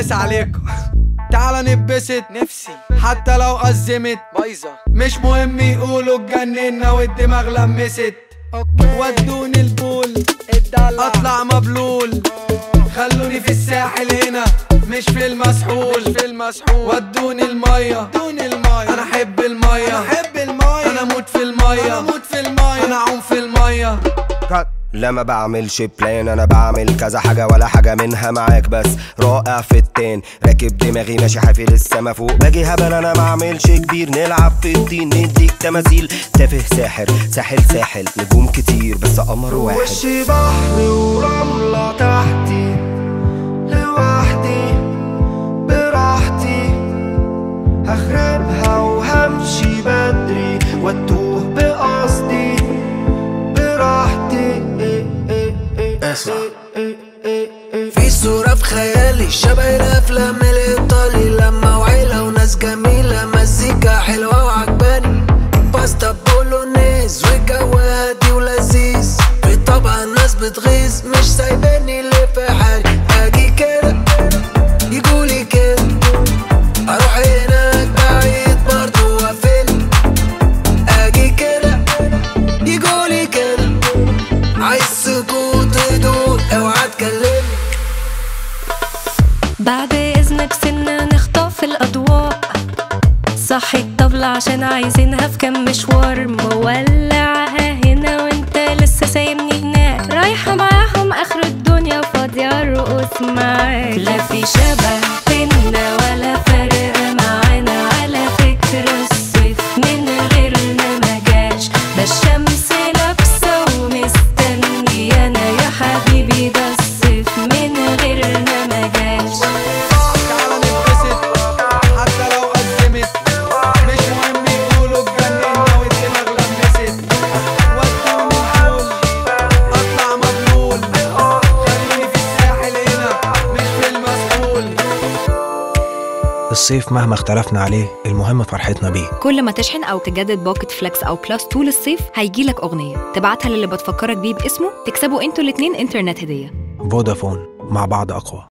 مس عليكم تعال نتبسط نفسي حتى لو أزمت بايظة مش مهم يقولوا اتجننا والدماغ لمست اوكي ودوني البول الدلع اطلع مبلول خلوني في الساحل هنا مش في المسحول مش في المسحول ودوني المية دوني المايه انا احب المية انا احب المايه انا اموت في المية انا اموت في المايه انا اعوم في المية لا ما بعملش بلان انا بعمل كذا حاجة ولا حاجة منها معاك بس رائع في التان راكب دماغي ماشي حافي للسما فوق باجي هبل انا ما اعملش كبير نلعب في الطين نديك تماثيل تافه ساحر ساحل ساحل نجوم كتير بس قمر واحد وشي بحر ورملة تحتي لوحدي براحتي هخربها وهمشي بدري واتوه بقصدي براحتي إيه إيه إيه اسمع. إيه إيه إيه في صورة في خيالي شبه الأفلام الإيطالي لما وعيلة وناس جميلة مزيكا حلوة وعجباني باستا بولونيز والجو هادي ولذيذ في طبع الناس بتغيظ مش سايباني ليه في حالي أجي كده يجولي كده أروح هناك بعيد برضه وأقفل أجي كده يجولي كده عايز سكوت هدوء اوعى تكلمني بعد إذنك سنة نخطف الأضواء صحي الطبلة عشان عايزينها في كام مشوار مولعها هنا وانت لسه سايبني هناك رايحة معاهم آخر الدنيا فاضية أرقص معاك لا في شبه بينا ولا فرق معانا على فكرة الصيف من غيرنا مجاش ده الشمس لابسة ومستنيانا يا حبيبي ده الصيف من غيرنا مجاش تعال نتبسط حتى لو أزمت مش مهم يقولوا اتجننا والدماغ لمست ودوني البول اطلع مبلول خلوني في الساحل هنا مش في المسحول الصيف مهما اختلفنا عليه المهم فرحتنا بيه كل ما تشحن او تجدد باكت فليكس او بلس طول الصيف هيجيلك اغنيه تبعتها للي بتفكرك بيه باسمه تكسبوا انتوا الاتنين انترنت هديه فودافون مع بعض أقوى